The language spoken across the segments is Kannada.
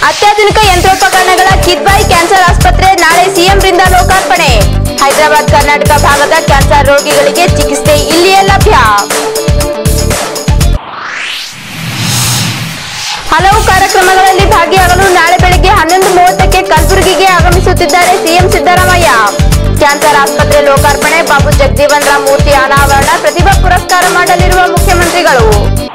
ಅತ್ಯಾಧುನಿಕ ಯಂತ್ರೋಪಕರಣಗಳ ಕಿದ್ವಾಯಿ ಕ್ಯಾನ್ಸರ್ ಆಸ್ಪತ್ರೆ ನಾಳೆ ಸಿಎಂರಿಂದ ಲೋಕಾರ್ಪಣೆ ಹೈದರಾಬಾದ್ ಕರ್ನಾಟಕ ಭಾಗದ ಕ್ಯಾನ್ಸರ್ ರೋಗಿಗಳಿಗೆ ಚಿಕಿತ್ಸೆ ಇಲ್ಲಿಯೇ ಲಭ್ಯ ಹಲವು ಕಾರ್ಯಕ್ರಮಗಳಲ್ಲಿ ಭಾಗಿಯಾಗಲು ನಾಳೆ ಬೆಳಗ್ಗೆ ಹನ್ನೊಂದು ಮೂವತ್ತಕ್ಕೆ ಕಲಬುರಗಿಗೆ ಆಗಮಿಸುತ್ತಿದ್ದಾರೆ ಸಿಎಂ ಸಿದ್ದರಾಮಯ್ಯ ಕ್ಯಾನ್ಸರ್ ಆಸ್ಪತ್ರೆ ಲೋಕಾರ್ಪಣೆ ಬಾಬು ಜಗಜೀವನ್ ರಾಮ್ ಮೂರ್ತಿ ಅನಾವರಣ ಪ್ರತಿಭಾ ಪುರಸ್ಕಾರ ಮಾಡಲಿರುವ ಮುಖ್ಯಮಂತ್ರಿಗಳು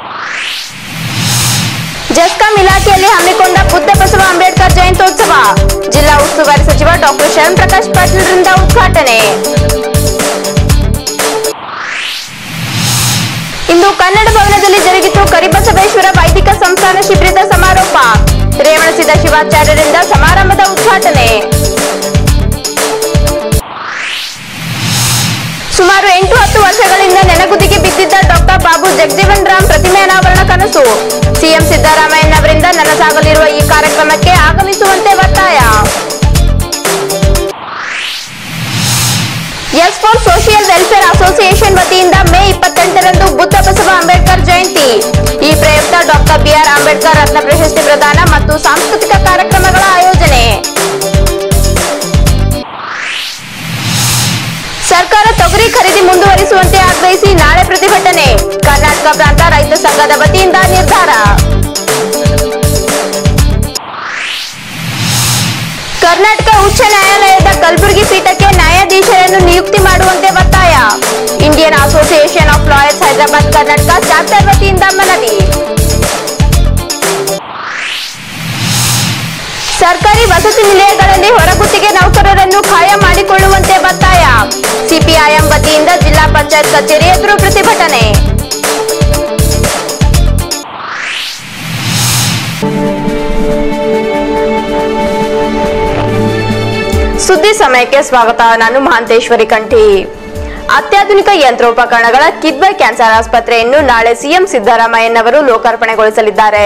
ಜಸ್ಕಾಂ ಇಲಾಖೆಯಲ್ಲಿ ಹಮ್ಮಿಕೊಂಡ ಬುದ್ಧ ಬಸವ ಅಂಬೇಡ್ಕರ್ ಜಯಂತ್ಯೋತ್ಸವ ಜಿಲ್ಲಾ ಉಸ್ತುವಾರಿ ಸಚಿವ ಡಾಕ್ಟರ್ ಶರಣ್ ಪ್ರಕಾಶ್ ಪಾಟೀಲ್ರಿಂದ ಉದ್ಘಾಟನೆ ಇಂದು ಕನ್ನಡ ಭವನದಲ್ಲಿ ಜರುಗಿತು ಕರಿಬಸವೇಶ್ವರ ವೈದಿಕ ಸಂಸ್ಥಾನ ಶಿಬಿರದ ಸಮಾರೋಪ ರೇವಣಸಿದ ಶಿವಾಚಾರ್ಯರಿಂದ ಸಮಾರಂಭದ ಉದ್ಘಾಟನೆ ಸುಮಾರು ಎಂಟು ಹತ್ತು ವರ್ಷಗಳಿಂದ ನೆನಗುದಿಗೆ ಬಿದ್ದಿದ್ದ ಡಾಕ್ಟರ್ ಬಾಬು ಜಗಜೀವನ್ ರಾಮ್ ಪ್ರತಿಮೆ ಅನಾವರಣ ಕನಸು ಸಿಎಂ ಸಿದ್ದರಾಮಯ್ಯನವರಿಂದ ನನಸಾಗಲಿರುವ ಈ ಕಾರ್ಯಕ್ರಮಕ್ಕೆ ಆಗಮಿಸುವಂತೆ ಒತ್ತಾಯ S for social welfare association ವತಿಯಿಂದ ಮೇ ಇಪ್ಪತ್ತೆಂಟರಂದು ಬುದ್ಧ ಬಸವ ಅಂಬೇಡ್ಕರ್ ಜಯಂತಿ ಈ ಪ್ರಯುಕ್ತ ಡಾಕ್ಟರ್ ಬಿಆರ್ ಅಂಬೇಡ್ಕರ್ ರತ್ನ ಪ್ರಶಸ್ತಿ ಪ್ರದಾನ ಮತ್ತು ಸಾಂಸ್ಕೃತಿಕ ಕಾರ್ಯಕ್ರಮಗಳ ಆಯೋಜನೆ ಸರ್ಕಾರ ತೊಗರಿ ಖರೀದಿ ಮುಂದುವರಿಸುವಂತೆ ಆಗ್ರಹಿಸಿ ನಾಳೆ ಪ್ರತಿಭಟನೆ ಕರ್ನಾಟಕ ಪ್ರಾಂತ ರೈತ ಸಂಘದ ವತಿಯಿಂದ ನಿರ್ಧಾರ ಕರ್ನಾಟಕ ಉಚ್ಚ ನ್ಯಾಯಾಲಯದ ಕಲಬುರಗಿ ಪೀಠಕ್ಕೆ ನ್ಯಾಯಾಧೀಶರನ್ನು ನಿಯುಕ್ತಿ ಮಾಡುವಂತೆ ಒತ್ತಾಯ Indian association of lawyers Hyderabad Karnataka chapter ವತಿಯಿಂದ ಮನವಿ ಸರ್ಕಾರಿ ವಸತಿ ನಿಲಯಗಳಲ್ಲಿ ಹೊರಗುತ್ತಿಗೆ ನೌಕರರನ್ನು ಖಾಯಂ ಮಾಡಿಕೊಳ್ಳುವಂತೆ ಒತ್ತಾಯ ಸಿಪಿಐಎಂ ವತಿಯಿಂದ ಜಿಲ್ಲಾ ಪಂಚಾಯತ್ ಕಚೇರಿ ಎದುರು ಪ್ರತಿಭಟನೆ ಸುದ್ದಿ ಸಮಯಕ್ಕೆ ಸ್ವಾಗತ ನಾನು ಮಹಾಂತೇಶ್ವರಿ ಕಂಠಿ ಅತ್ಯಾಧುನಿಕ ಯಂತ್ರೋಪಕರಣಗಳ ಕಿದ್ವಾಯ್ ಕ್ಯಾನ್ಸರ್ ಆಸ್ಪತ್ರೆಯನ್ನು ನಾಳೆ ಸಿಎಂ ಸಿದ್ದರಾಮಯ್ಯನವರು ಲೋಕಾರ್ಪಣೆಗೊಳಿಸಲಿದ್ದಾರೆ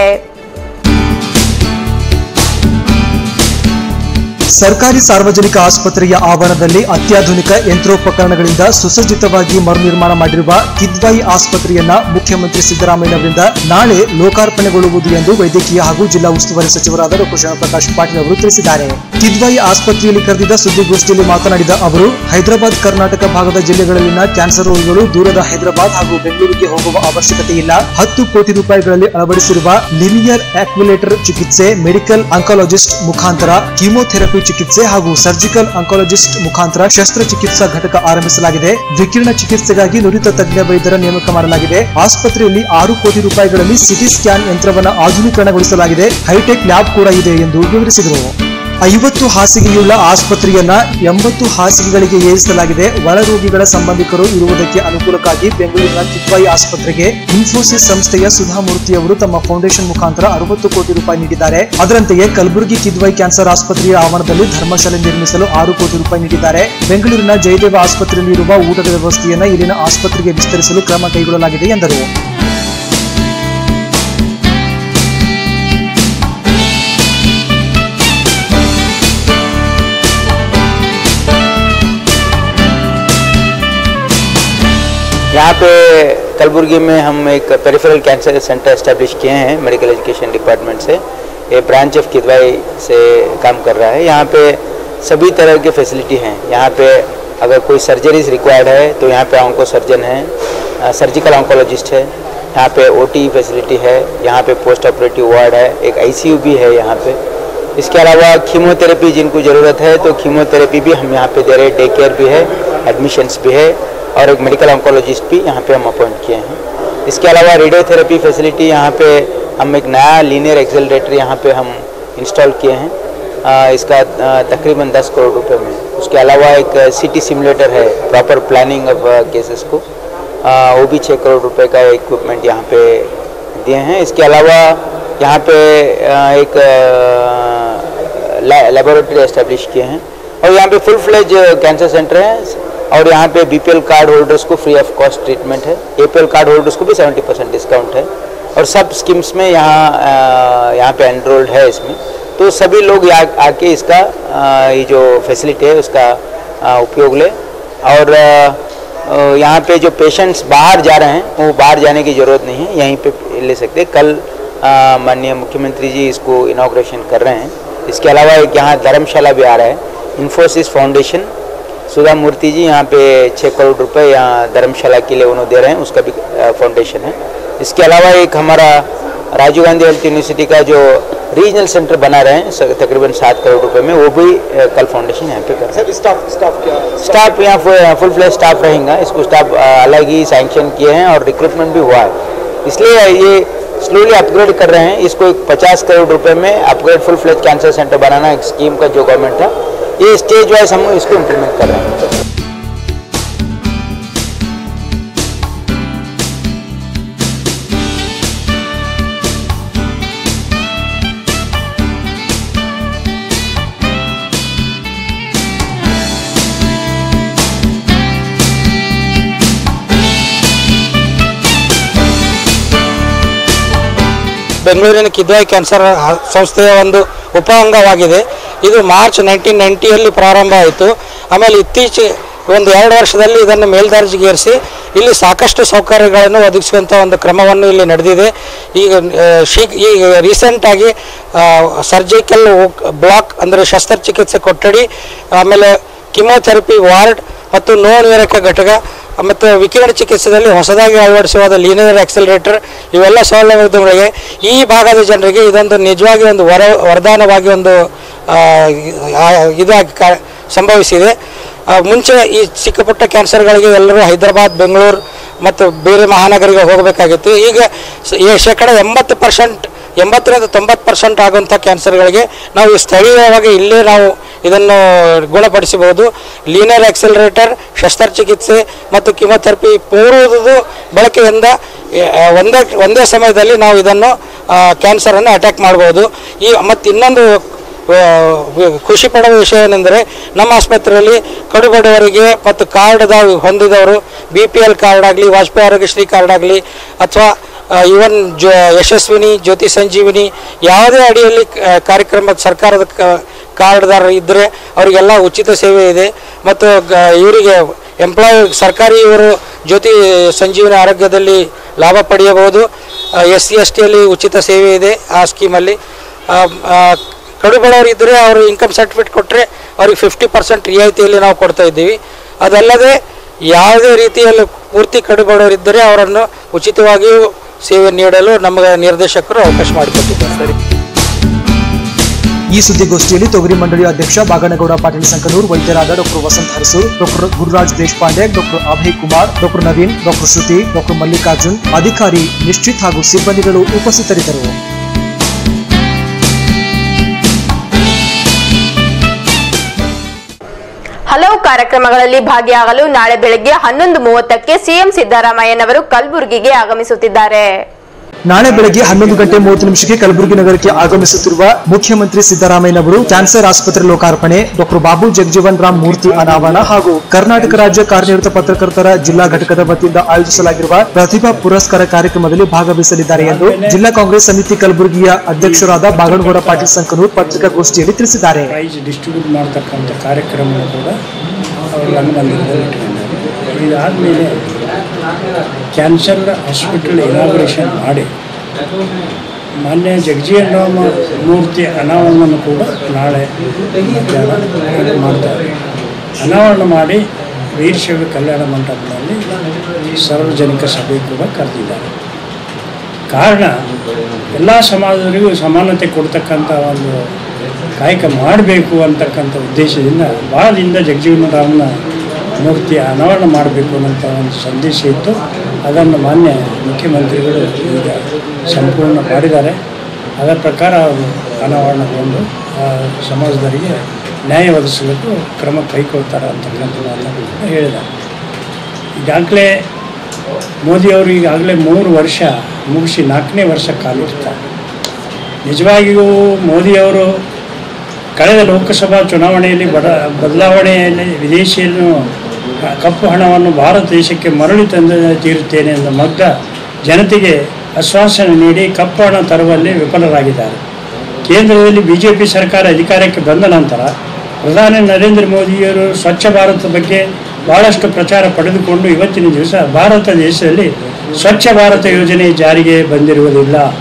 ಸರ್ಕಾರಿ ಸಾರ್ವಜನಿಕ ಆಸ್ಪತ್ರೆಯ ಆವರಣದಲ್ಲಿ ಅತ್ಯಾಧುನಿಕ ಯಂತ್ರೋಪಕರಣಗಳಿಂದ ಸುಸಜ್ಜಿತವಾಗಿ ಮರುನಿರ್ಮಾಣ ಮಾಡಿರುವ ಕಿದ್ವಾಯಿ ಆಸ್ಪತ್ರೆಯನ್ನ ಮುಖ್ಯಮಂತ್ರಿ ಸಿದ್ದರಾಮಯ್ಯನವರಿಂದ ನಾಳೆ ಲೋಕಾರ್ಪಣೆಗೊಳ್ಳುವುದು ಎಂದು ವೈದ್ಯಕೀಯ ಹಾಗೂ ಜಿಲ್ಲಾ ಉಸ್ತುವಾರಿ ಸಚಿವರಾದ ಡಾಕ್ಟರ್ ಶರಣಪ್ರಕಾಶ್ ಪಾಟೀಲ್ ಅವರು ತಿಳಿಸಿದ್ದಾರೆ ಕಿದ್ವಾಯಿ ಆಸ್ಪತ್ರೆಯಲ್ಲಿ ಕರೆದಿದ್ದ ಸುದ್ದಿಗೋಷ್ಠಿಯಲ್ಲಿ ಮಾತನಾಡಿದ ಅವರು ಹೈದರಾಬಾದ್ ಕರ್ನಾಟಕ ಭಾಗದ ಜಿಲ್ಲೆಗಳಲ್ಲಿನ ಕ್ಯಾನ್ಸರ್ ರೋಗಿಗಳು ದೂರದ ಹೈದರಾಬಾದ್ ಹಾಗೂ ಬೆಂಗಳೂರಿಗೆ ಹೋಗುವ ಅವಶ್ಯಕತೆ ಇಲ್ಲ ಹತ್ತು ಕೋಟಿ ರೂಪಾಯಿಗಳಲ್ಲಿ ಅಳವಡಿಸಿರುವ ಲಿನಿಯರ್ ಆಕ್ಯುಲೇಟರ್ ಚಿಕಿತ್ಸೆ ಮೆಡಿಕಲ್ ಆಂಕಾಲಜಿಸ್ಟ್ ಮುಖಾಂತರ ಕೀಮೋಥೆರಪಿ ಚಿಕಿತ್ಸೆ ಹಾಗೂ ಸರ್ಜಿಕಲ್ ಆಂಕಾಲಜಿಸ್ಟ್ ಮುಖಾಂತರ ಶಸ್ತ್ರಚಿಕಿತ್ಸಾ ಘಟಕ ಆರಂಭಿಸಲಾಗಿದೆ ವಿಕಿರಣ ಚಿಕಿತ್ಸೆಗಾಗಿ ನುರಿತ ತಜ್ಞ ವೈದ್ಯರ ನೇಮಕ ಮಾಡಲಾಗಿದೆ ಆಸ್ಪತ್ರೆಯಲ್ಲಿ ಆರು ಕೋಟಿ ರೂಪಾಯಿಗಳಲ್ಲಿ ಸಿಟಿ ಸ್ಕ್ಯಾನ್ ಯಂತ್ರವನ್ನು ಆಧುನೀಕರಣಗೊಳಿಸಲಾಗಿದೆ ಹೈಟೆಕ್ ಲ್ಯಾಬ್ ಕೂಡ ಇದೆ ಎಂದು ವಿವರಿಸಿದರು ಐವತ್ತು ಹಾಸಿಗೆಯುಳ್ಳ ಆಸ್ಪತ್ರೆಯನ್ನ ಎಂಬತ್ತು ಹಾಸಿಗೆಗಳಿಗೆ ಏರಿಸಲಾಗಿದೆ ಒಳ ರೋಗಿಗಳ ಸಂಬಂಧಿಕರು ಇರುವುದಕ್ಕೆ ಅನುಕೂಲಕ್ಕಾಗಿ ಬೆಂಗಳೂರಿನ ಕಿದ್ವಾಯಿ ಆಸ್ಪತ್ರೆಗೆ ಇನ್ಫೋಸಿಸ್ ಸಂಸ್ಥೆಯ ಸುಧಾಮೂರ್ತಿ ಅವರು ತಮ್ಮ ಫೌಂಡೇಶನ್ ಮುಖಾಂತರ ಅರವತ್ತು ಕೋಟಿ ರೂಪಾಯಿ ನೀಡಿದ್ದಾರೆ ಅದರಂತೆಯೇ ಕಲಬುರಗಿ ಕಿದ್ವಾಯಿ ಕ್ಯಾನ್ಸರ್ ಆಸ್ಪತ್ರೆಯ ಆವರಣದಲ್ಲಿ ಧರ್ಮಶಾಲೆ ನಿರ್ಮಿಸಲು ಆರು ಕೋಟಿ ರೂಪಾಯಿ ನೀಡಿದ್ದಾರೆ ಬೆಂಗಳೂರಿನ ಜಯದೇವ ಆಸ್ಪತ್ರೆಯಲ್ಲಿ ಇರುವ ಊಟದ ವ್ಯವಸ್ಥೆಯನ್ನ ಇಲ್ಲಿನ ಆಸ್ಪತ್ರೆಗೆ ವಿಸ್ತರಿಸಲು ಕ್ರಮ ಕೈಗೊಳ್ಳಲಾಗಿದೆ ಎಂದರು यहाँ पे कलबुर्गी में हम एक पेरिफेरल कैंसर सेंटर इस्टेब्लिश किए हैं मेडिकल एजुकेशन डिपार्टमेंट से ये ब्रांच ऑफ किदवाई से काम कर रहा है यहाँ पे सभी तरह की फैसिलिटी हैं यहाँ पे अगर कोई सर्जरीज रिक्वायर्ड है तो यहाँ पे ऑन्को सर्जन है सर्जिकल ऑन्कोलॉजिस्ट है यहाँ पे ओटी फैसिलिटी है यहाँ पे पोस्ट ऑपरेटिव वार्ड है एक आईसीयू भी है यहाँ पे इसके अलावा कीमोथेरेपी जिनको ज़रूरत है तो कीमोथेरेपी भी हम यहाँ पे दे रहे हैं डे केयर भी है एडमिशन्स भी है और एक मेडिकल ऑन्कोलॉजिस्ट भी यहाँ पे हम अपॉइंट किए हैं इसके अलावा रेडियोथेरेपी फैसिलिटी यहाँ पे हम एक नया लीनियर एक्सेलरेटर यहाँ पे हम इंस्टॉल किए हैं आ, इसका आ, तकरीबन 10 करोड़ रुपए में उसके अलावा एक सिटी सिमुलेटर है प्रॉपर प्लानिंग ऑफ केसेस को आ, वो भी छः करोड़ रुपए का इक्विपमेंट यहाँ पे दिए हैं इसके अलावा यहाँ पे आ, एक लेबोरेटरी एस्टेब्लिश किए हैं और यहाँ पे फुल फ्लेज कैंसर सेंटर है और यहाँ पे बीपीएल कार्ड होल्डर्स को फ्री ऑफ कॉस्ट ट्रीटमेंट है एपीएल कार्ड होल्डर्स को भी 70 परसेंट डिस्काउंट है और सब स्कीम्स में यहाँ अ, यहाँ पे एनरोल्ड है इसमें तो सभी लोग यहाँ आके इसका अ, ये जो फैसिलिटी है उसका अ, उपयोग ले और अ, अ, यहाँ पे जो पेशेंट्स बाहर जा रहे हैं वो बाहर जाने की ज़रूरत नहीं है यहीं पे ले सकते हैं। कल आ, माननीय मुख्यमंत्री जी इसको इनाग्रेशन कर रहे हैं इसके अलावा एक यहाँ धर्मशाला भी आ रहा है इन्फोसिस फाउंडेशन सुधा मूर्ति जी यहाँ पे छः करोड़ रुपए यहाँ धर्मशाला के लिए उन्होंने दे रहे हैं उसका भी आ, फाउंडेशन है इसके अलावा एक हमारा राजीव गांधी हेल्थ यूनिवर्सिटी का जो रीजनल सेंटर बना रहे हैं स- तकरीबन सात करोड़ रुपए में वो भी आ, कल फाउंडेशन यहाँ पे कर रहे हैं सर स्टाफ स्टाफ क्या स्टाफ यहाँ फुल फुल फ्लैश स्टाफ रहेगा इसको स्टाफ अ, अलग ही सैंक्शन किए हैं और रिक्रूटमेंट भी हुआ है इसलिए ये स्लोली अपग्रेड कर रहे हैं इसको एक पचास करोड़ रुपए में upgrade full fledged cancer centre बनाना एक स्कीम का जो गवर्नमेंट था ये स्टेज वाइज हम इसको इम्प्लीमेंट कर रहे हैं ಬೆಂಗಳೂರಿನ ಕಿದ್ವಾಯಿ ಕ್ಯಾನ್ಸರ್ ಹ- ಸಂಸ್ಥೆಯ ಒಂದು ಉಪ ಅಂಗವಾಗಿದೆ ಇದು ಮಾರ್ಚ್ ನೈನ್ಟೀನ್ ನೈಂಟಿಯಲ್ಲಿ ಪ್ರಾರಂಭ ಆಯಿತು ಆಮೇಲೆ ಇತ್ತೀಚೆಗೆ ಒಂದು ಎರಡು ವರ್ಷದಲ್ಲಿ ಇದನ್ನು ಮೇಲ್ದರ್ಜೆಗೇರಿಸಿ ಇಲ್ಲಿ ಸಾಕಷ್ಟು ಸೌಕರ್ಯಗಳನ್ನು ಒದಗಿಸುವಂಥ ಒಂದು ಕ್ರಮವನ್ನು ಇಲ್ಲಿ ನಡೆದಿದೆ ಈಗ ಆ, ಶೀಘ್ ಈಗ ರೀಸೆಂಟಾಗಿ ಸರ್ಜಿಕಲ್ ಬ್ಲಾಕ್ ಅಂದರೆ ಶಸ್ತ್ರಚಿಕಿತ್ಸೆ ಕೊಠಡಿ ಆಮೇಲೆ ಕಿಮೋಥೆರಪಿ ವಾರ್ಡ್ ಮತ್ತು ನೋವು ನಿವಾರಕ ಘಟಕ ಮತ್ತು ವಿಕಿರಣ ಚಿಕಿತ್ಸೆಯಲ್ಲಿ ಹೊಸದಾಗಿ ಅಳವಡಿಸುವಾದ ಲೀನಿಯರ್ ಆಕ್ಸಲರೇಟರ್ ಇವೆಲ್ಲ ಸೌಲಭ್ಯಗಳಿಗೆ ಈ ಭಾಗದ ಜನರಿಗೆ ಇದೊಂದು ನಿಜವಾಗಿ ಒಂದು ವರ ವರದಾನವಾಗಿ ಒಂದು ಆ, ಆ, ಇದಾಗಿ ಕಾ ಸಂಭವಿಸಿದೆ ಆ, ಮುಂಚೆ ಈ ಚಿಕ್ಕ ಪುಟ್ಟ ಕ್ಯಾನ್ಸರ್ಗಳಿಗೆ ಎಲ್ಲರೂ ಹೈದರಾಬಾದ್ ಬೆಂಗಳೂರು ಮತ್ತು ಬೇರೆ ಮಹಾನಗರಿಗೆ ಹೋಗಬೇಕಾಗಿತ್ತು ಈಗ ಸ- ಈ ಶೇಕಡ ಎಂಬತ್ತು ಪರ್ಸೆಂಟ್ ಎಂಬತ್ತರಿಂದ ತೊಂಬತ್ತು ಪರ್ಸೆಂಟ್ ಆಗುವಂಥ ಕ್ಯಾನ್ಸರ್ಗಳಿಗೆ ನಾವು ಈ ಸ್ಥಳೀಯವಾಗಿ ಇಲ್ಲೇ ನಾವು ಇದನ್ನು ಗುಣಪಡಿಸಬಹುದು ಲೀನಿಯರ್ ಆಕ್ಸಲರೇಟರ್ ಶಸ್ತ್ರಚಿಕಿತ್ಸೆ ಮತ್ತು ಕಿಮೊಥೆರಪಿ ಮೂರುವುದು ಬಳಕೆಯಿಂದ ಆ, ಒಂದೇ ಒಂದೇ ಸಮಯದಲ್ಲಿ ನಾವು ಇದನ್ನು ಕ್ಯಾನ್ಸರನ್ನು ಅಟ್ಯಾಕ್ ಮಾಡ್ಬೋದು ಈ ಮತ್ತು ಇನ್ನೊಂದು ಆ, ಖುಷಿ ಪಡುವ ವಿಷಯ ಏನೆಂದರೆ ನಮ್ಮ ಆಸ್ಪತ್ರೆಯಲ್ಲಿ ಕಡುಬಡವರಿಗೆ ಮತ್ತು ಕಾರ್ಡ್ದ ಹೊಂದಿದವರು ಬಿ ಪಿ ಎಲ್ ಕಾರ್ಡ್ ಆಗಲಿ ವಾಜಪೇಯಿ ಆರೋಗ್ಯಶ್ರೀ ಕಾರ್ಡ್ ಆಗಲಿ ಅಥವಾ ಇವನ್ ಜೊ ಯಶಸ್ವಿನಿ ಜ್ಯೋತಿ ಸಂಜೀವಿನಿ ಯಾವುದೇ ಅಡಿಯಲ್ಲಿ ಆ, ಕಾರ್ಯಕ್ರಮ ಸರ್ಕಾರದ ಕ- ಕಾರ್ಡ್ದಾರ ಇದ್ದರೆ ಅವರಿಗೆಲ್ಲ ಉಚಿತ ಸೇವೆ ಇದೆ ಮತ್ತು ಗ- ಇವರಿಗೆ ಎಂಪ್ಲಾಯ್ ಸರ್ಕಾರಿ ಇವರು ಜ್ಯೋತಿ ಸಂಜೀವಿನಿ ಆರೋಗ್ಯದಲ್ಲಿ ಲಾಭ ಪಡೆಯಬಹುದು ಎಸ್ ಸಿ ಎಸ್ ಟಿಯಲ್ಲಿ ಉಚಿತ ಸೇವೆ ಇದೆ ಆ ಸ್ಕೀಮಲ್ಲಿ ಆ, ಆ, ಕಡು ಬಡವರು ಇದ್ದರೆ ಅವರು ಇನ್ಕಮ್ ಸರ್ಟಿಫಿಕೇಟ್ ಕೊಟ್ಟರೆ ಅವ್ರಿಗೆ ಫಿಫ್ಟಿ ಪರ್ಸೆಂಟ್ ರಿಯಾಯಿತಿಯಲ್ಲಿ ನಾವು ಕೊಡ್ತಾ ಇದ್ದೀವಿ ಅದಲ್ಲದೆ ಯಾವುದೇ ರೀತಿಯಲ್ಲಿ ಪೂರ್ತಿ ಕಡು ಬಡವರಿದ್ದರೆ ಅವರನ್ನು ಉಚಿತವಾಗಿಯೂ ಸೇವೆ ನೀಡಲು ನಮಗೆ ನಿರ್ದೇಶಕರು ಅವಕಾಶ ಮಾಡಿಕೊಟ್ಟಿದ್ದಾರೆ ಈ ಸುದ್ದಿಗೋಷ್ಠಿಯಲ್ಲಿ ತೊಗರಿ ಮಂಡಳಿ ಅಧ್ಯಕ್ಷ ಬಾಗನಗೌಡ ಪಾಟೀಲ್ ಸಂಕನೂರ್ ವೈದ್ಯರಾದ doctor Vasanth Harasur doctor Gururaj Deshpande doctor Abhay Kumar doctor Naveen doctor Shruti doctor Mallikarjun ಅಧಿಕಾರಿ ನಿಶ್ಚಿತ್ ಹಾಗೂ ಸಿಬ್ಬಂದಿಗಳು ಉಪಸ್ಥಿತರಿದ್ದರು ಹಲವು ಕಾರ್ಯಕ್ರಮಗಳಲ್ಲಿ ಭಾಗಿಯಾಗಲು ನಾಳೆ ಬೆಳಗ್ಗೆ ಹನ್ನೊಂದು ಮೂವತ್ತಕ್ಕೆ ಸಿಎಂ ಸಿದ್ದರಾಮಯ್ಯನವರು ಕಲಬುರಗಿಗೆ ಆಗಮಿಸುತ್ತಿದ್ದಾರೆ ನಾಳೆ ಬೆಳಗ್ಗೆ ಹನ್ನೊಂದು ಗಂಟೆ ಮೂವತ್ತು ನಿಮಿಷಕ್ಕೆ ಕಲಬುರಗಿ ನಗರಕ್ಕೆ ಆಗಮಿಸುತ್ತಿರುವ ಮುಖ್ಯಮಂತ್ರಿ ಸಿದ್ದರಾಮಯ್ಯನವರು ಕ್ಯಾನ್ಸರ್ ಆಸ್ಪತ್ರೆ ಲೋಕಾರ್ಪಣೆ ಡಾಕ್ಟರ್ ಬಾಬು ಜಗಜೀವನ್ ರಾಮ್ ಮೂರ್ತಿ ಅನಾವರಣ ಹಾಗೂ ಕರ್ನಾಟಕ ರಾಜ್ಯ ಕಾರ್ಯನಿರತ ಪತ್ರಕರ್ತರ ಜಿಲ್ಲಾ ಘಟಕದ ವತಿಯಿಂದ ಆಯೋಜಿಸಲಾಗಿರುವ ಪ್ರತಿಭಾ ಪುರಸ್ಕಾರ ಕಾರ್ಯಕ್ರಮದಲ್ಲಿ ಭಾಗವಹಿಸಲಿದ್ದಾರೆ ಎಂದು ಜಿಲ್ಲಾ ಕಾಂಗ್ರೆಸ್ ಸಮಿತಿ ಕಲಬುರಗಿಯ ಅಧ್ಯಕ್ಷರಾದ ಬಾಗನಗೌಡ ಪಾಟೀಲ್ ಸಂಕನೂರ್ ಪತ್ರಿಕಾಗೋಷ್ಠಿಯಲ್ಲಿ ತಿಳಿಸಿದ್ದಾರೆ ಪ್ರೈಸ್ ಡಿಸ್ಟ್ರಿಬ್ಯೂಟ್ ಮಾಡ್ತಕ್ಕಂಥ ಕಾರ್ಯಕ್ರಮ ಕೂಡ ಅವರು ರಂಗಮಂದಿರದಲ್ಲಿ ಇಟ್ಕೊಂಡಿದ್ದಾರೆ ಇದಾದಮೇಲೆ ಕ್ಯಾನ್ಸರ್ ಹಾಸ್ಪಿಟಲ್ ಇನಾಗ್ರೇಷನ್ ಮಾಡಿ ಮಾನ್ಯ ಜಗಜೀವನ್ ರಾಮ ಮೂರ್ತಿ ಅನಾವರಣವನ್ನು ಕೂಡ ನಾಳೆ ಮಧ್ಯಾಹ್ನ ಮಾಡ್ತಾರೆ ಅನಾವರಣ ಮಾಡಿ ವೀರಶೈವ ಕಲ್ಯಾಣ ಮಂಟಪದಲ್ಲಿ ಸಾರ್ವಜನಿಕ ಸಭೆ ಕೂಡ ಕರೆದಿದ್ದಾರೆ ಕಾರಣ ಎಲ್ಲ ಸಮಾಜದವರಿಗೂ ಸಮಾನತೆ ಕೊಡ್ತಕ್ಕಂಥ ಒಂದು ಕಾಯಕ ಮಾಡಬೇಕು ಅಂತಕ್ಕಂಥ ಉದ್ದೇಶದಿಂದ ಭಾಳ ದಿನದ ಜಗಜೀವನ ರಾಮನ ಮೂರ್ತಿ ಅನಾವರಣ ಮಾಡಬೇಕು ಅನ್ನೋಂಥ ಒಂದು ಸಂದೇಶ ಇತ್ತು ಅದನ್ನು ಮಾನ್ಯ ಮುಖ್ಯಮಂತ್ರಿಗಳು ಈಗ ಸಂಪೂರ್ಣ ಮಾಡಿದ್ದಾರೆ ಅದರ ಪ್ರಕಾರ ಅವರು ಅನಾವರಣಗೊಂಡು ಆ ಸಮಾಜದವರಿಗೆ ನ್ಯಾಯ ಒದಗಿಸಲಿಕ್ಕೆ ಕ್ರಮ ಕೈಗೊಳ್ತಾರೆ ಅಂತಕ್ಕಂಥ ಮಾತನ್ನು ಕೂಡ ಹೇಳಿದ್ದಾರೆ ಈಗಾಗಲೇ ಮೋದಿಯವರು ಈಗಾಗಲೇ ಮೂರು ವರ್ಷ ಮುಗಿಸಿ ನಾಲ್ಕನೇ ವರ್ಷ ಕಾಲಿರ್ತಾರೆ ನಿಜವಾಗಿಯೂ ಮೋದಿಯವರು ಕಳೆದ ಲೋಕಸಭಾ ಚುನಾವಣೆಯಲ್ಲಿ ಬಡ ಬದಲಾವಣೆಯಲ್ಲಿ ವಿದೇಶಿಯನ್ನು ಕಪ್ಪು ಹಣವನ್ನು ಭಾರತ ದೇಶಕ್ಕೆ ಮರಳಿ ತಂದು ತೀರುತ್ತೇನೆ ಎಂದ ಮಗ್ಗ ಜನತೆಗೆ ಆಶ್ವಾಸನೆ ನೀಡಿ ಕಪ್ಪು ಹಣ ತರುವಲ್ಲಿ ವಿಫಲರಾಗಿದ್ದಾರೆ ಕೇಂದ್ರದಲ್ಲಿ ಬಿ ಜೆ ಪಿ ಸರ್ಕಾರ ಅಧಿಕಾರಕ್ಕೆ ಬಂದ ನಂತರ ಪ್ರಧಾನಿ ನರೇಂದ್ರ ಮೋದಿಯವರು ಸ್ವಚ್ಛ ಭಾರತದ ಬಗ್ಗೆ ಭಾಳಷ್ಟು ಪ್ರಚಾರ ಪಡೆದುಕೊಂಡು ಇವತ್ತಿನ ದಿವಸ ಭಾರತ ದೇಶದಲ್ಲಿ ಸ್ವಚ್ಛ ಭಾರತ ಯೋಜನೆ ಜಾರಿಗೆ ಬಂದಿರುವುದಿಲ್ಲ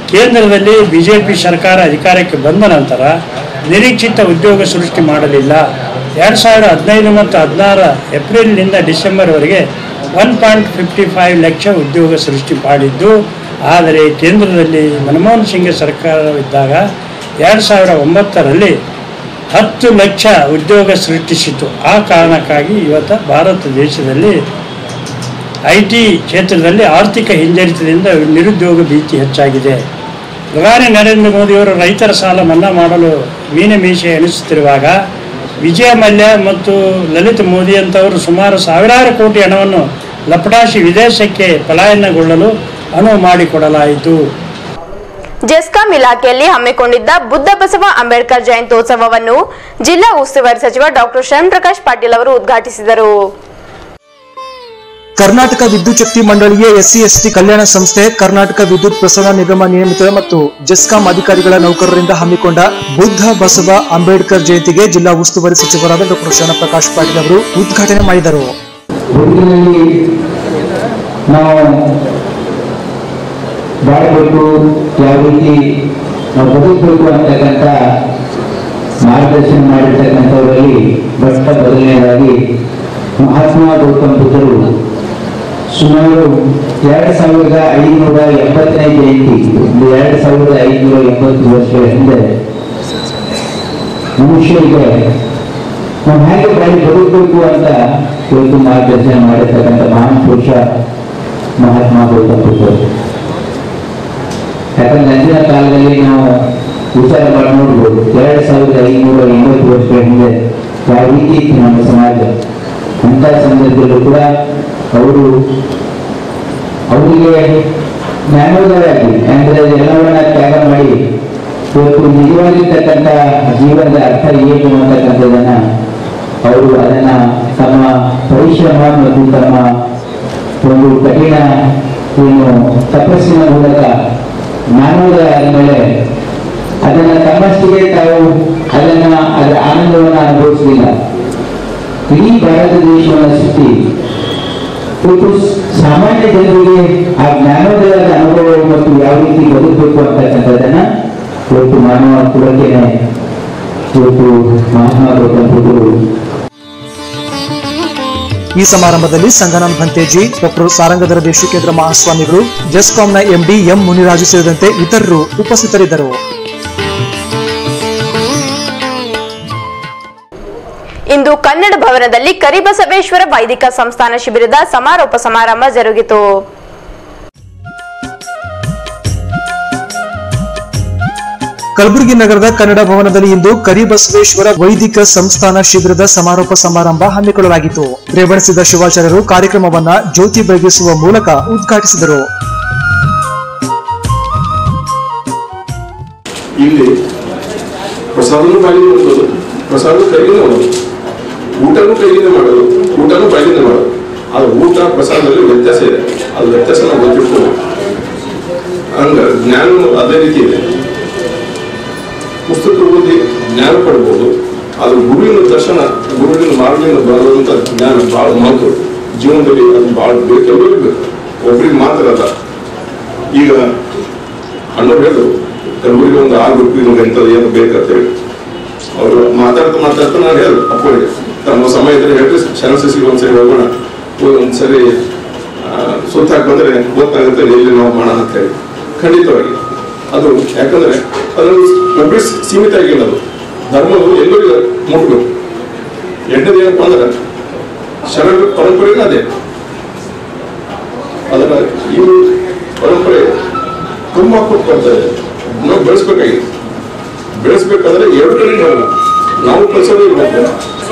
ಕೇಂದ್ರದಲ್ಲಿ ಬಿ ಜೆ ಪಿ ಸರ್ಕಾರ ಅಧಿಕಾರಕ್ಕೆ ಬಂದ ನಂತರ ನಿರೀಕ್ಷಿತ ಉದ್ಯೋಗ ಸೃಷ್ಟಿ ಮಾಡಲಿಲ್ಲ ಎರಡು ಸಾವಿರದ ಹದಿನೈದು ಮತ್ತು ಹದಿನಾರ ಏಪ್ರಿಲ್ನಿಂದ ಡಿಸೆಂಬರ್ವರೆಗೆ one point fifty five lakh ಉದ್ಯೋಗ ಸೃಷ್ಟಿ ಮಾಡಿದ್ದು ಆದರೆ ಕೇಂದ್ರದಲ್ಲಿ ಮನಮೋಹನ್ ಸಿಂಗ್ ಸರ್ಕಾರವಿದ್ದಾಗ ಎರಡು ಸಾವಿರದ ಒಂಬತ್ತರಲ್ಲಿ ಹತ್ತು ಲಕ್ಷ ಉದ್ಯೋಗ ಸೃಷ್ಟಿಸಿತು ಆ ಕಾರಣಕ್ಕಾಗಿ ಇವತ್ತು ಭಾರತ ದೇಶದಲ್ಲಿ ಐ ಟಿ ಕ್ಷೇತ್ರದಲ್ಲಿ ಆರ್ಥಿಕ ಹಿಂಜರಿತದಿಂದ ನಿರುದ್ಯೋಗ ಭೀತಿ ಹೆಚ್ಚಾಗಿದೆ ಪ್ರಧಾನಿ ನರೇಂದ್ರ ಮೋದಿಯವರು ರೈತರ ಸಾಲ ಮನ್ನಾ ಮಾಡಲು ಮೀನ ಮೀಸೆ ಎಣಿಸುತ್ತಿರುವಾಗ ವಿಜಯ ಮಲ್ಯ ಮತ್ತು ಲಲಿತ್ ಮೋದಿ ಅಂತವರು ಸುಮಾರು ಸಾವಿರಾರು ಕೋಟಿ ಹಣವನ್ನು ಲಪಟಾಸಿ ವಿದೇಶಕ್ಕೆ ಪಲಾಯನಗೊಳ್ಳಲು ಅನುವು ಮಾಡಿಕೊಡಲಾಯಿತು ಜೆಸ್ಕಾಂ ಇಲಾಖೆಯಲ್ಲಿ ಹಮ್ಮಿಕೊಂಡಿದ್ದ ಬುದ್ಧ ಬಸವ ಅಂಬೇಡ್ಕರ್ ಜಯಂತ್ಯೋತ್ಸವವನ್ನು ಜಿಲ್ಲಾ ಉಸ್ತುವಾರಿ ಸಚಿವ ಡಾಕ್ಟರ್ ಶರಣ್ ಪ್ರಕಾಶ್ ಪಾಟೀಲ್ ಅವರು ಉದ್ಘಾಟಿಸಿದರು ಕರ್ನಾಟಕ ವಿದ್ಯುತ್ ಶಕ್ತಿ ಮಂಡಳಿಯ ಎಸ್ಸಿ ಎಸ್ಟಿ ಕಲ್ಯಾಣ ಸಂಸ್ಥೆ ಕರ್ನಾಟಕ ವಿದ್ಯುತ್ ಪ್ರಸರಣ ನಿಗಮ ನಿಯಮಿತ ಮತ್ತು ಜೆಸ್ಕಾಂ ಅಧಿಕಾರಿಗಳ ನೌಕರರಿಂದ ಹಮ್ಮಿಕೊಂಡ ಬುದ್ಧ ಬಸವ ಅಂಬೇಡ್ಕರ್ ಜಯಂತಿಗೆ ಜಿಲ್ಲಾ ಉಸ್ತುವಾರಿ ಸಚಿವರಾದ ಡಾಕ್ಟರ್ ಶರಣ ಪ್ರಕಾಶ್ ಪಾಟೀಲ್ ಅವರು ಉದ್ಘಾಟನೆ ಮಾಡಿದರು ಬದುಕಿನಲ್ಲಿ ನಾವು ಬಾಳಬೇಕು ಯಾವ ರೀತಿ ನಾವು ಬದುಕಬೇಕು ಅಂತಕ್ಕಂಥ ಮಾರ್ಗದರ್ಶನ ಮಾಡಿರ್ತಕ್ಕಂಥವರಲ್ಲಿ ಬಟ್ಟ ಮೊದಲನೇದಾಗಿ ಮಹಾತ್ಮ ಗೌತಮ್ ಬುದ್ಧರು ಸುಮಾರು ಎರಡು ಸಾವಿರದ ಐದುನೂರ ಎಪ್ಪತ್ತನೇ ಜಯಂತಿ ಒಂದು ಎರಡು ಸಾವಿರದ ಐದುನೂರ ಎಪ್ಪತ್ತು ವರ್ಷಗಳ ಹಿಂದೆ ಮನುಷ್ಯರಿಗೆ ನಾವು ಹೇಗೆ ಬಾಳಿ ಬದುಕಬೇಕು ಅಂತ ಇವತ್ತು ಮಾರ್ಗದರ್ಶನ ಮಾಡಿರ್ತಕ್ಕಂಥ ಮಹಾನ್ ಪುರುಷ ಮಹಾತ್ಮ ಗೌತಮ್ ಬುದ್ಧರು ಯಾಕಂದ್ರೆ ಅಂದಿನ ಕಾಲದಲ್ಲಿ ನಾವು ವಿಚಾರ ಮಾಡಿ ನೋಡ್ಬೋದು ಎರಡು ಸಾವಿರದ ಐನೂರ ಎಂಬತ್ತು ವರ್ಷಗಳ ಹಿಂದೆ ಯಾವ ರೀತಿ ಇತ್ತು ನಮ್ಮ ಸಮಾಜ ಅಂತ ಸಂದರ್ಭದಲ್ಲೂ ಕೂಡ ಅವರು ಅವರಿಗೆ ಜ್ಞಾನೋದಯವಾಗಿ ಅಂದ್ರೆ ಎಲ್ಲವನ್ನ ತ್ಯಾಗ ಮಾಡಿ ಇವತ್ತು ನಿಜವಾಗಿರ್ತಕ್ಕಂಥ ಜೀವನದ ಅರ್ಥ ಏನು ಅಂತಕ್ಕಂಥದ್ದನ್ನ ಅವರು ಅದನ್ನ ತಮ್ಮ ಪರಿಶ್ರಮ ಮತ್ತು ತಮ್ಮ ಒಂದು ಕಠಿಣ ಏನು ತಪಸ್ಸಿನ ಮೂಲಕ ಜ್ಞಾನೋದಯ ಆದಮೇಲೆ ಅದನ್ನ ತಮ್ಮಷ್ಟಿಗೆ ತಾವು ಅದನ್ನ ಅದರ ಆನಂದವನ್ನು ಅನುಭವಿಸಲಿಲ್ಲ ಇಡೀ ಭಾರತ ದೇಶವನ್ನು ಸುತ್ತಿ ಇವತ್ತು ಸಾಮಾನ್ಯ ಜನರಿಗೆ ಆ ಜ್ಞಾನೋದಯದ ಅನುಭವ ಮತ್ತು ಯಾವ ರೀತಿ ಬದುಕಬೇಕು ಅಂತಕ್ಕಂಥದ್ದನ್ನ ಇವತ್ತು ಮಾನವ ಕುಲಕ್ಕೇನೆ ಇವತ್ತು ಮಹಾತ್ಮ ಗೌತಮ್ ಬುದ್ಧರು ಈ ಸಮಾರಂಭದಲ್ಲಿ ಸಂಗನನ್ ಭಂತೇಜಿ ಡಾಕ್ಟರ್ ಸಾರಂಗಧರ ದೇಶಿಕೇಂದ್ರ ಮಹಾಸ್ವಾಮಿಗಳು ಜೆಸ್ಕಾಂನ ಎಂಡಿ ಎಂ ಮುನಿರಾಜು ಸೇರಿದಂತೆ ಇತರರು ಉಪಸ್ಥಿತರಿದ್ದರು ಇಂದು ಕನ್ನಡ ಭವನದಲ್ಲಿ ಕರಿಬಸವೇಶ್ವರ ವೈದಿಕ ಸಂಸ್ಥಾನ ಶಿಬಿರದ ಸಮಾರೋಪ ಸಮಾರಂಭ ಜರುಗಿತು ಕಲಬುರಗಿ ನಗರದ ಕನ್ನಡ ಭವನದಲ್ಲಿ ಇಂದು ಕರಿಬಸವೇಶ್ವರ ವೈದಿಕ ಸಂಸ್ಥಾನ ಶಿಬಿರದ ಸಮಾರೋಪ ಸಮಾರಂಭ ಹಮ್ಮಿಕೊಳ್ಳಲಾಗಿತ್ತು ರೇವಣಸಿದ್ದ ಶಿವಾಚಾರ್ಯರು ಕಾರ್ಯಕ್ರಮವನ್ನ ಜ್ಯೋತಿ ಬೆಳಗಿಸುವ ಮೂಲಕ ಉದ್ಘಾಟಿಸಿದರು ಇಲ್ಲಿ ಪ್ರಸಾದನೂ ಬಾಯಿಗೆ ಮಾಡೋದು ಪ್ರಸಾದ ಕೈಯಿಂದ ಮಾಡೋದು ಊಟನೂ ಕೈಯಿಂದ ಮಾಡೋದು ಊಟನೂ ಬಾಯಿಯಿಂದ ಮಾಡೋದು ಅದು ಊಟ ಪ್ರಸಾದದಲ್ಲಿ ವ್ಯತ್ಯಾಸ ಇದೆ ಅದು ವ್ಯತ್ಯಾಸ ನಾವು ಗೊತ್ತಿರ್ತದೆ ಹಂಗ ಜ್ಞಾನ ಅದೇ ರೀತಿ ಇದೆ ಪುಸ್ತಕ ಓದಿ ಜ್ಞಾನ ಪಡ್ಬೋದು ಅದು ಗುರುವಿನ ದರ್ಶನ ಗುರುವಿನ ಮಾರ್ಗದಿಂದ ಬರುವಂತ ಜ್ಞಾನ ಬಹಳ ಮಹತ್ವ ಜೀವನದಲ್ಲಿ ಅದು ಬಹಳ ಬೇಕೆಲ್ಲರೂ ಬೇಕು ಒಬ್ರಿಗೆ ಮಾತ್ರ ಅಲ್ಲ ಈಗ ಅಣ್ಣವ್ರು ಹೇಳಿದ್ರು ಕಲಬುರಗಿ ಒಂದು ಆರು ಗ್ರೂಪ್ ನಿಮ್ಗೆ ಎಂಥದ್ದು ಏನು ಬೇಕಂತ ಹೇಳಿ ಅವರು ಮಾತಾಡ್ತಾ ಮಾತಾಡ್ತಾ ನಾನು ಹೇಳಿದ್ರು ಅಪ್ಪನಿಗೆ ತಮ್ಮ ಸಮಯ ಇದ್ರೆ ಹೇಳ್ರಿ ಶರಣಸಿಗೆ ಒಂದ್ಸರಿ ಹೋಗೋಣ ಹೋಗಿ ಒಂದ್ಸರಿ ಸುತ್ತಾಕ್ ಬಂದ್ರೆ ಗೊತ್ತಾಗುತ್ತೆ ಎಲ್ಲಿ ನಾವು ಮಾಡೋಣ ಅಂತ ಹೇಳಿ ಖಂಡಿತವಾಗಿ ಅದು ಯಾಕಂದ್ರೆ ಅದರಲ್ಲಿ ಒಬ್ಬರು ಸೀಮಿತ ಆಗಿಲ್ಲ ಅದು ಧರ್ಮವು ಎಲ್ಲರಿಗೂ ಮುಟ್ಬೇಕು ಎರಡನೇದು ಏನಪ್ಪಾ ಅಂದ್ರೆ ಶರಣ ಪರಂಪರೆನೂ ಅದೇ ಅದನ್ನ ಈ ಪರಂಪರೆ ತುಂಬಾ ಕೊಟ್ಟು ಬರ್ತಾ ಇದೆ ನಾವು ಬೆಳೆಸ್ಬೇಕಾಗಿದೆ ಬೆಳೆಸ್ಬೇಕಾದ್ರೆ ಎರಡು ಕಡೆ ನಾವು ನಾವು ಕಲಿಸೋದು ಇರ್ಬೇಕು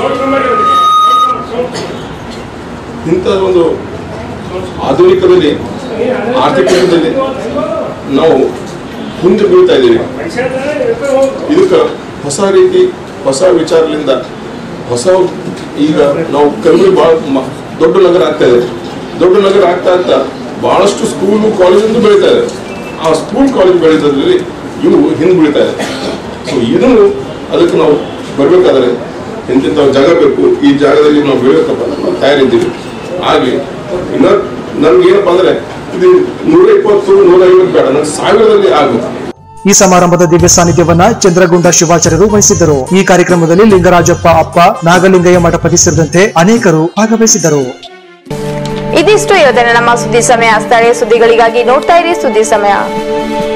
ಇಂಥ ಒಂದು ಆಧುನಿಕದಲ್ಲಿ ಆರ್ಥಿಕತೆಯಲ್ಲಿ ನಾವು ಮುಂದೆ ಬೀಳ್ತಾ ಇದ್ದೀವಿ ಇದಕ್ಕೆ ಹೊಸ ರೀತಿ ಹೊಸ ವಿಚಾರದಿಂದ ಹೊಸ ಈಗ ನಾವು ಕಲ್ಬುರ್ಗಿ ಬಹಳ ಮ- ದೊಡ್ಡ ನಗರ ಆಗ್ತಾ ಇದೆ ದೊಡ್ಡ ನಗರ ಆಗ್ತಾ ಆಗ್ತಾ ಬಹಳಷ್ಟು ಸ್ಕೂಲು ಕಾಲೇಜು ಬೆಳೀತಾ ಇದೆ ಆ ಸ್ಕೂಲ್ ಕಾಲೇಜ್ ಬೆಳೀತದ್ರಲ್ಲಿ ಇವು ಹಿಂದೆ ಬೀಳ್ತಾ ಇದೆ ಸೊ ಇದನ್ನು ಅದಕ್ಕೆ ನಾವು ಬರ್ಬೇಕಾದ್ರೆ ಇಂತಿಂಥ ಜಾಗ ಬೇಕು ಈ ಜಾಗದಲ್ಲಿ ನಾವು ಬೆಳಬೇಕಪ್ಪ ಅಂದ್ರೆ ನಾವು ತಯಾರಿದ್ದೀವಿ ಹಾಗೆ ಇನ್ನ ನನ್ಗೆ ಏನಪ್ಪಾ ಅಂದ್ರೆ ಇದು ನೂರ ಇಪ್ಪತ್ತು ನೂರ ಐವತ್ತು ಬೇಡ ನಂಗೆ ಸಾವಿರದಲ್ಲಿ ಆಗು ಈ ಸಮಾರಂಭದ ದಿವ್ಯ ಸಾನ್ನಿಧ್ಯವನ್ನ ಚಂದ್ರಗುಂಡ ಶಿವಾಚಾರ್ಯರು ವಹಿಸಿದ್ದರು ಈ ಕಾರ್ಯಕ್ರಮದಲ್ಲಿ ಲಿಂಗರಾಜಪ್ಪ ಅಪ್ಪ ನಾಗಲಿಂಗಯ್ಯ ಮಠಪತಿ ಸೇರಿದಂತೆ ಅನೇಕರು ಭಾಗವಹಿಸಿದ್ದರು ಇದಿಷ್ಟು ಇವತ್ತಿನ ನಮ್ಮ ಸುದ್ದಿ ಸಮಯ ಸ್ಥಳೀಯ ಸುದ್ದಿಗಳಿಗಾಗಿ ನೋಡ್ತಾ ಇರಿ ಸುದ್ದಿ ಸಮಯ